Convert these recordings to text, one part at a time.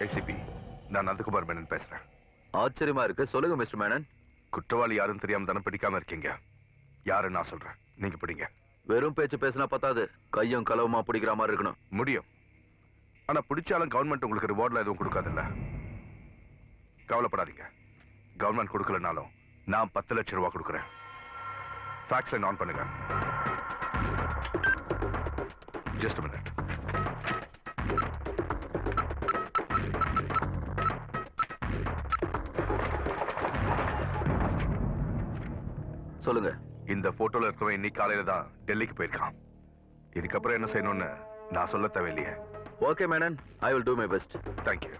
ACP நான் நந்தகுமார் மேனன் பேசுறேன் ஆச்சரியமா இருக்கு சொல்லுங்க மிஸ்டர் மேனன் குற்றவாளி யாரும் தெரியாம தானே பிடிக்காம இருக்கீங்க யாரு நான் சொல்றேன் நீங்க பிடிங்க வெறும் பேச்சு பேசினா பத்தாது கையும் களவுமா பிடிக்கிற மாதிரி இருக்கணும் முடியும் ஆனா பிடிச்சாலும் கவர்மெண்ட் உங்களுக்கு ரிவார்ட்ல எதுவும் கொடுக்காதுல்ல கவலைப்படாதீங்க கவர்மெண்ட் கொடுக்கலனாலும் நான் பத்து லட்சம் ரூபாய் கொடுக்குறேன் ஃபேக்ஸ் ஆன் பண்ணுங்க ஜஸ்ட் மினிட் சொல்லுங்க இந்த போட்டோல இருக்கிறவன் இன்னைக்கு காலையில தான் டெல்லிக்கு போயிருக்கான் இதுக்கப்புறம் என்ன செய்யணும்னு நான் சொல்ல தேவையில்லையே okay Menon I will do my best thank you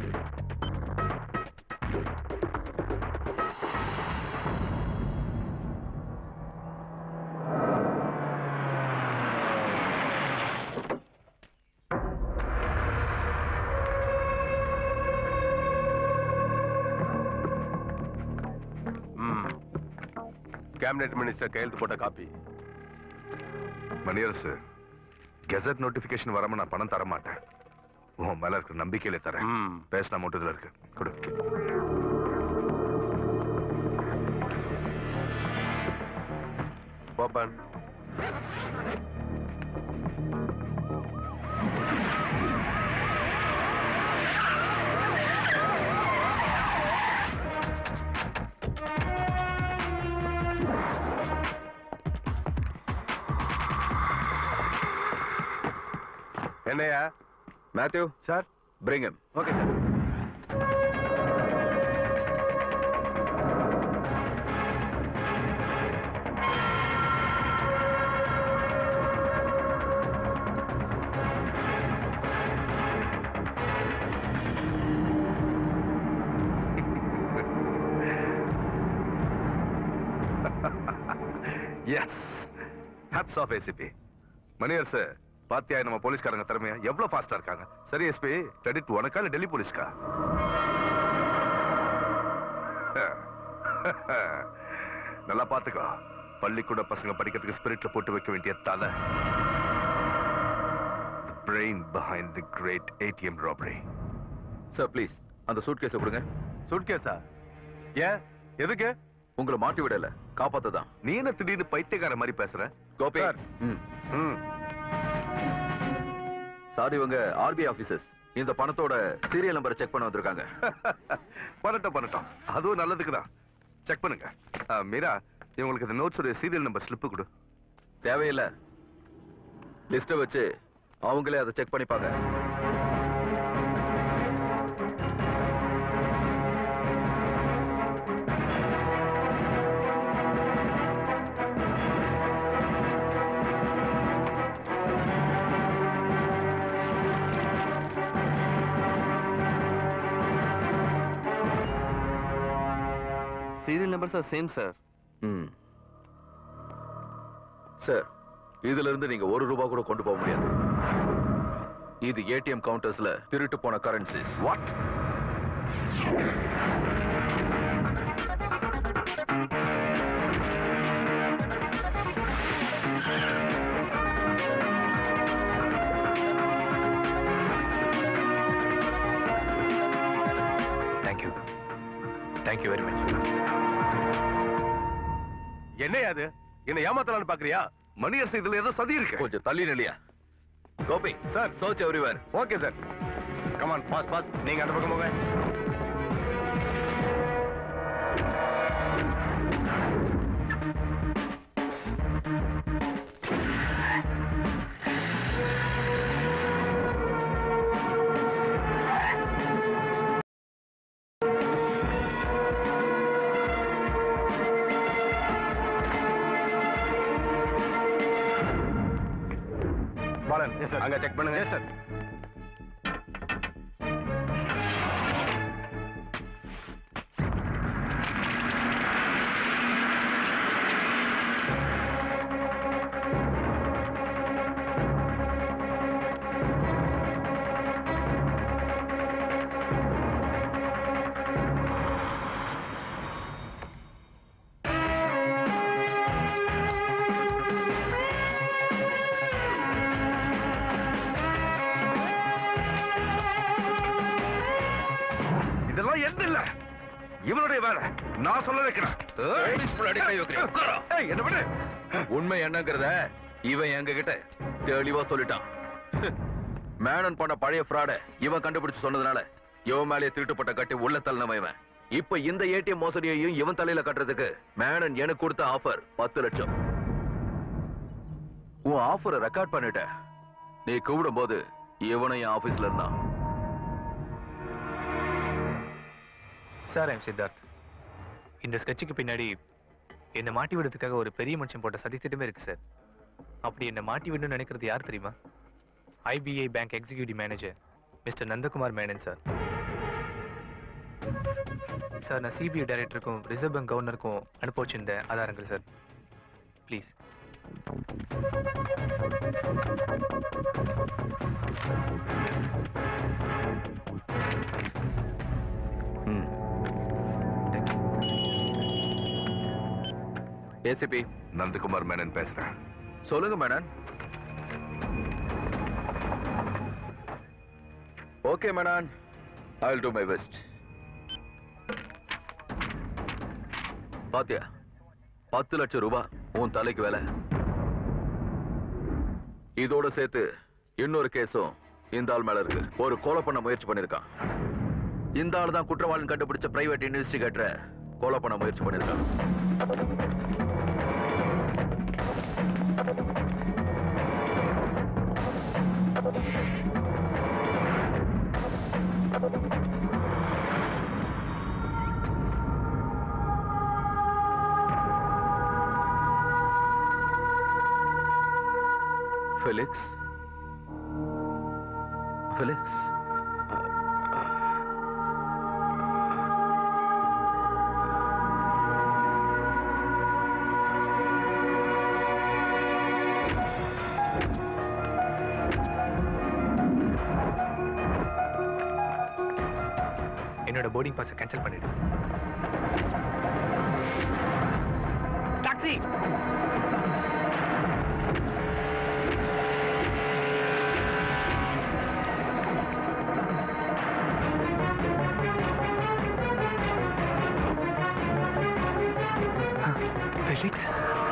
cabinet minister கையெழுத்து போட்ட காப்பி மணியரசு கெசட் நோட்டிபிகேஷன் வராம நான் பணம் தர மாட்டேன் உன் மேல இருக்கிற நம்பிக்கையில தரேன் ம். பேசின மட்டும் இதுல இருக்கு கொடு ஓப்பன் என்னையா Matthew sir bring him okay sir yes hats off ACP Maniyarasu பாத்தியா நம்ம போலீஸ்காரங்க திறமையா எவ்வளவு ஃபாஸ்டா இருக்காங்க சரி எஸ்பி கிரெடிட் உனக்கா இல்ல டெல்லி போலீஸ்க்கா நல்லா பாத்துக்கோ பள்ளிக்கூட பசங்க படிக்கிறதுக்கு ஸ்பிரிட்ல போட்டு வைக்க வேண்டிய தலை brain behind the great ATM robbery sir please அந்த சூட் கேஸை கொடுங்க சூட்கேஸா ஏன் எதுக்கு உங்களை மாட்டி விடல காப்பாத்ததான் நீ என்ன திடீர்னு பைத்தியக்கார மாதிரி பேசுற கோபி சார். ம் ம் சார் இவங்க ஆர்பிஐ ஆபீசர்ஸ் இந்த பணத்தோட சீரியல் நம்பரை செக் பண்ண வந்திருக்காங்க பண்ணட்டும் பண்ணட்டும் அதுவும் நல்லதுக்கு தான் செக் பண்ணுங்க ஆ, மீரா இவங்களுக்கு இந்த நோட்ஸோட சீரியல் நம்பர் ஸ்லிப்பு கொடு தேவையில்லை லிஸ்ட்டை வச்சு அவங்களே அதை செக் பண்ணிப்பாங்க serial numbers are same sir ம் சார் இதுல இருந்து நீங்க ஒரு ரூபாய் கூட கொண்டு போக முடியாது இது ஏடிஎம் கவுண்டர்ஸ்ல திருட்டு போன currencies what thank you thank you very much என்னையா அது என்ன ஏமாத்தலாம்னு பாக்குறியா மணியரசு இதுல ஏதோ சதி இருக்கு கொஞ்சம் தள்ளி நிலையா கோபி சார் சோச் everywhere okay sir come on boss boss நீங்க அந்த பக்கம் போங்க பாலன் அங்க செக் பண்ணுங்க சார் இதெல்லாம் என்ன இல்ல இவனுடைய வேலை நான் சொல்ல வைக்கிறேன் ஏய். போலீஸ் முன்னாடி கை வைக்கிறேன். உட்காரா. ஏய், என்ன பண்ணு உண்மை என்னங்கிறத இவன் எங்க கிட்ட தெளிவா சொல்லிட்டான் மேனன் பண்ண பழைய ஃப்ராட இவன் கண்டுபிடிச்சு சொன்னதுனால இவன் மேலே திருட்டுப்பட்ட கட்டி உள்ள தள்ளினவன் இவன் இப்ப இந்த ஏடிஎம் மோசடியையும் இவன் தலையில கட்டுறதுக்கு மேனன் எனக்கு கொடுத்த ஆஃபர் பத்து லட்சம் உன் ஆஃபரை ரெக்கார்ட் பண்ணிட்ட நீ கூப்பிடும் போது இவனும் என் ஆபீஸ்ல இருந்தான் சார் ஐம் சித்தார்த் இந்த ஸ்கெட்சுக்கு பின்னாடி என்னை மாட்டி விடுறதுக்காக ஒரு பெரிய மனுஷன் போட்ட சதித்திட்டமே இருக்கு சார் அப்படி என்னை மாட்டி விடணும்னு நினைக்கிறது யார் தெரியுமா IBI bank executive manager mister Nandakumar Menon sir sir நான் சிபிஐ டைரக்டருக்கும் ரிசர்வ் பேங்க் கவர்னருக்கும் அனுப்ப வச்சிருந்த ஆதாரங்கள் சார் ப்ளீஸ் ம் ஏசிபி நந்தகுமார் மேனன் பேசுறேன் சொல்லுங்க Menon okay Menon I will do my best பாத்தியா பத்து லட்சம் ரூபாய் உன் தலைக்கு வேலை இதோட சேர்த்து இன்னொரு கேஸும் இந்த ஆள் மேல இருக்கு ஒரு கொலை பண்ண முயற்சி பண்ணிருக்கான் இந்த ஆள் தான் குற்றவாளின்னு கண்டுபிடிச்ச பிரைவேட் இன்வெஸ்டிகேட்டரை கொலை பண்ண முயற்சி பண்ணிருக்கான் ஃபெலிக்ஸ் ஃபெலிக்ஸ் என்னோட போர்டிங் பாஸை கேன்சல் பண்ணிடு taxi Felix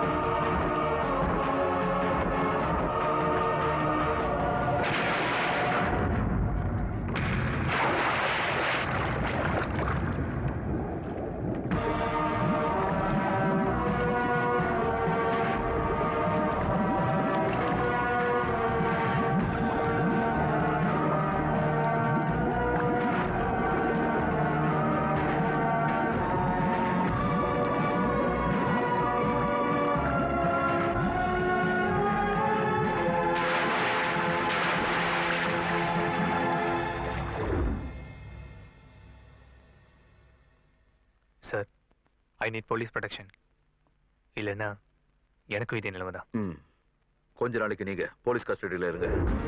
sir I need police protection இல்லைன்னா எனக்கும் இதே நிலைமை தான் ம் கொஞ்ச நாளைக்கு நீங்க போலீஸ் கஸ்டடியில இருங்க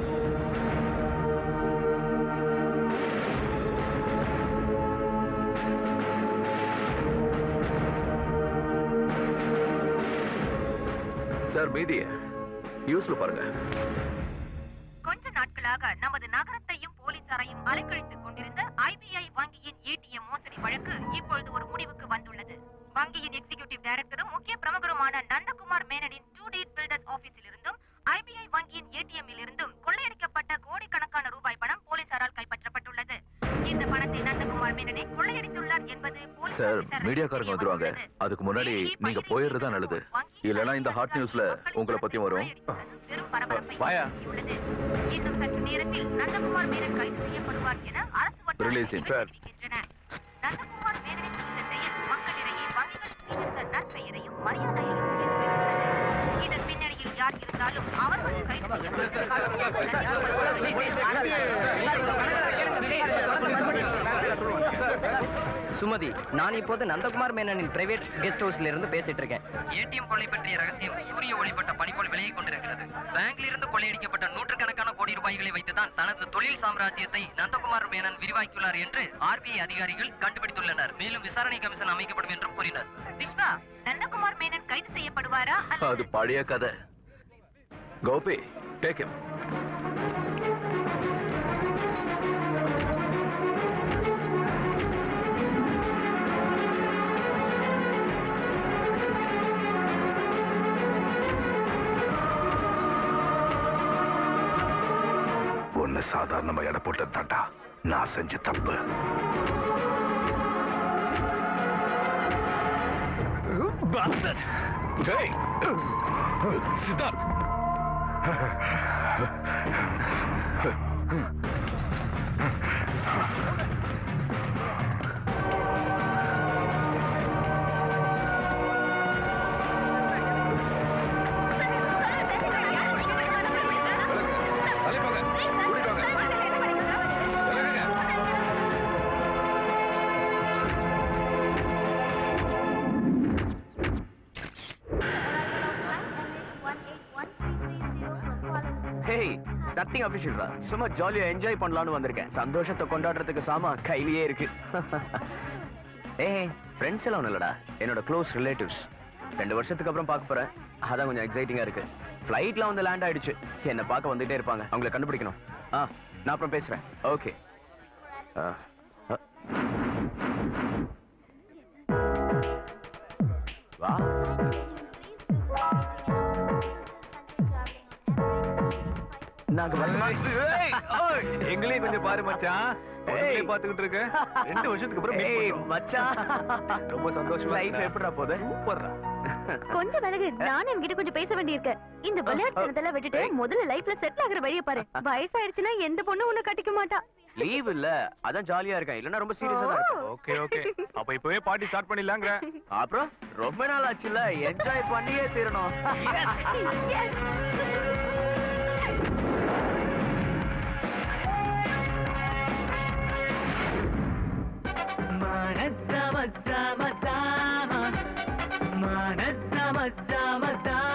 சார் மீதி நியூஸ்ல பாருங்க கொஞ்ச நாட்களாக நமது நகரத்தையும் போலீசாரையும் அலைக்கழித்துக் கொண்டிருந்த ஐபிஐ வங்கியின் ஏடிஎம் மோசடி வழக்கு இப்பொழுது ஒரு முடிவுக்கு வந்துள்ளது வங்கியின் எக்ஸிகியூட்டிவ் டைரக்டரும் முக்கிய பிரமுகருமான நந்தகுமார் மேனனின் டூ டேட் பில்டர்ஸ் ஆபீஸில் இருந்தும் ஐபிஐ வங்கியின் ஏடிஎம்மில் இருந்தும் கொள்ளையடிக்கப்பட்ட கோடிக்கணக்கான ரூபாய் பணம் போலீசாரால் கைப்பற்றப்பட்டுள்ளது இந்த பணத்தை நந்தகுமார் மேனனே கொள்ளையடித்துள்ளார் என்பது போலீசார் சார் விசாரணையில் மீடியாக்காரங்க தெரிய வந்துருவாங்க வந்துள்ளது. அதுக்கு முன்னாடி மேலே நீங்க பயிரில் போயிடுறது தான் நல்லது வங்கியின் இல்லைன்னா இந்த ஹாட் நியூஸ்ல மக்களின் உங்களை பத்தியும் வரும் கொள்ளையடித்தது பெரும் பரபரப்பை வாயா. ஏற்படுத்தியுள்ளது. இன்னும் சற்று நேரத்தில் நந்தகுமார் மேனன் கைது செய்யப்படுவார் என அரசு Release him, sir. வட்டாரங்கள் தெரிவிக்கின்றன நந்தகுமார் மேனனின் இந்த செயல் மக்களிடையே வங்கிகளுக்கு இருந்த நற்பெயரையும் மரியாதையையும் சேர்த்துள்ளது இதன் பின்னணியில் யார் இருந்தாலும் அவர்கள் கைது செய்யப்பட்டு சுமதி நான் இப்போது நந்தகுமார் மேனனின் பிரைவேட் கெஸ்ட் ஹவுஸ்ல இருந்து பேசிட்டு இருக்கேன் ஏடிஎம் கொள்ளை பற்றிய ரகசியம் சூரிய ஒளிப்பட்ட பனிப்போல் விலகிக் கொண்டிருக்கிறது பேங்கில் இருந்து கொள்ளையடிக்கப்பட்ட நூற்றுக்கணக்கான கோடி ரூபாய்களை வைத்துதான் தனது தொழில் சாம்ராஜ்யத்தை நந்தகுமார் மேனன் விரிவாக்கியுள்ளார் என்று ஆர்பிஐ அதிகாரிகள் கண்டுபிடித்துள்ளனர் மேலும் விசாரணை கமிஷன் அமைக்கப்படும் என்றும் கூறினர் விஸ்வா நந்தகுமார் மேனன் கைது செய்யப்படுவாரா அது அல்லது பழைய கதை கோபி டேக் him சாதாரணமா எடை போட்டு தாண்டா நான் செஞ்ச தப்பு சித்தார்த் ஹேய் நத்திங் அபிஷியல் தான் சும்மா ஜாலியா என்ஜாய் பண்ணலாம்னு வந்திருக்கேன் சந்தோஷத்தை கொண்டாடுறதுக்கு சாமா கையிலேயே இருக்கு ஏய் ஃப்ரெண்ட்ஸ் எல்லாம் ஒண்ணும் இல்லடா என்னோட க்ளோஸ் ரிலேட்டிவ்ஸ் ரெண்டு வருஷத்துக்கு அப்புறம் பார்க்க போறேன் அதான் கொஞ்சம் எக்ஸைட்டிங்கா இருக்கு ஃப்ளைட்ல வந்து லேண்ட் ஆயிடுச்சு என்ன பார்க்க வந்துட்டே இருப்பாங்க அவங்கள கண்டுபிடிக்கணும் ஆ நான் அப்புறம் பேசுறேன் ஓகே வா நாங்க வரமா எங்களையும் கொஞ்சம் பாரு மச்சான் ஏய். பாத்துக்கிட்டு இருக்க ரெண்டு வருஷத்துக்கு அப்புறம் meet ஏய் பண்றோம். மச்சான் ரொம்ப சந்தோஷமா லைஃப் இருக்குடா. எப்படிடா போகுது சூப்பர்டா கொஞ்சம் விலகு நானும் இவங்கிட்ட கொஞ்சம் பேச வேண்டியிருக்கு இந்த விளையாட்டுத்தனத்தெல்லாம் விட்டுட்டு முதல்ல லைஃப்ல செட்டில் ஆகுற வழிய பாரு வயசாயிடுச்சுன்னா எந்த பொண்ணும் உன்னை கட்டிக்க மாட்டா லீவ் இல்ல அதான் ஜாலியா இருக்கேன் இல்லனா ரொம்ப சீரியஸா தான் இருக்கேன் ஓகே ஓகே அப்ப இப்பவே பார்ட்டி ஸ்டார்ட் பண்ணிடலாங்கிற அப்புறம் ரொம்ப நாள் ஆச்சுல என்ஜாய் பண்ணியே தீரணும் மனசம சம சாம மனசம சம சாம